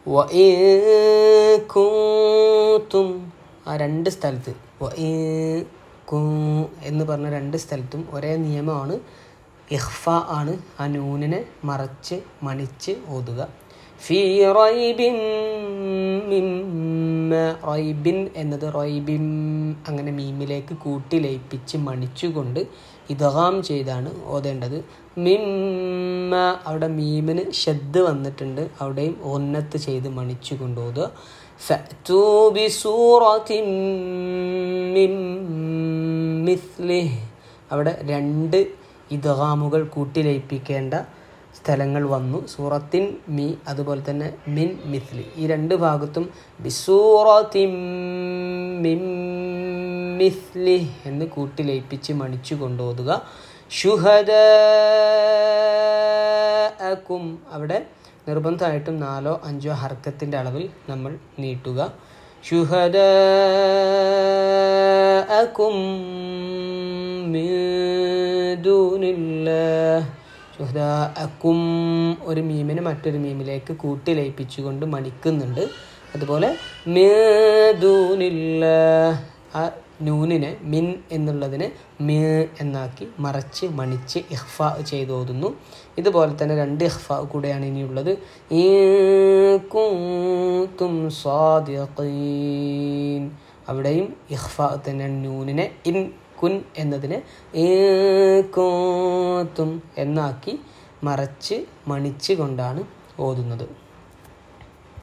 وإن كنتم ആ രണ്ട് സ്ഥലത്ത് وإن കു- എന്ന് പറഞ്ഞ രണ്ട് സ്ഥലത്തും ഒരേ നിയമമാണ് ഇഹ്ഫ ആണ് ആ നൂനിനെ മറച്ച് മണിച്ച് ഓതുക ഫി റൈബിൻ മിമ്മ റൈബിൻ എന്നത് റൈബിൻ അങ്ങനെ മീമിലേക്ക് കൂട്ടി ലയിപ്പിച്ച് മണിച്ചുകൊണ്ട് ഇതഹാം ചെയ്താണ് ഓതേണ്ടത് മിമ്മ അവിടെ മീമിന് ഷദ് വന്നിട്ടുണ്ട് അവിടെയും ഒന്നത്ത് ചെയ്ത് മണിച്ചു കൊണ്ട് ഓതുക ഫഅ്തൂ ബിസൂറത്തിൻ മിൻ മിസ്ലിഹ് അവിടെ രണ്ട് ഇദ്ഗാമുകൾ കൂട്ടിലയിപ്പിക്കേണ്ട സ്ഥലങ്ങൾ വന്നു സൂറത്തിൻ മി അതുപോലെ തന്നെ മിൻ മിസ്ലി ഈ രണ്ട് ഭാഗത്തും ബിസൂറത്തിൻ മിൻ മിസ്ലി എന്ന് കൂട്ടിലയിപ്പിച്ച് മണിച്ചു കൊണ്ടുപോതുക ഷുഹദ അക്കും അവിടെ നിർബന്ധമായിട്ടും നാലോ അഞ്ചോ ഹർക്കത്തിൻ്റെ അളവിൽ നമ്മൾ നീട്ടുക ഷുഹദ അക്കും ഷുഹദാഅക്കും ഒരു മീമിനെ മറ്റൊരു മീമിലേക്ക് കൂട്ടി ലയിപ്പിച്ചുകൊണ്ട് മണിക്കുന്നുണ്ട് അതുപോലെ മേദൂനില്ല ആ നൂനിനെ മിൻ എന്നുള്ളതിനെ മേ എന്നാക്കി മറച്ച് മണിച്ച് ഇഹ്ഫ ചെയ്ത് ഓതുന്നു ഇതുപോലെ തന്നെ രണ്ട് ഇഹ്ഫ കൂടെയാണ് ഇനിയുള്ളത് ഈ കുന്തും സാദിഖീൻ അവിടെയും ഇഹ്ഫ തന്നെയാണ് നൂനിനെ ഇൻ കുൻ എന്നതിനെ ഏക്കോത്തും എന്നാക്കി മറച്ച് മണിച്ച് കൊണ്ടാണ് ഓതുന്നത്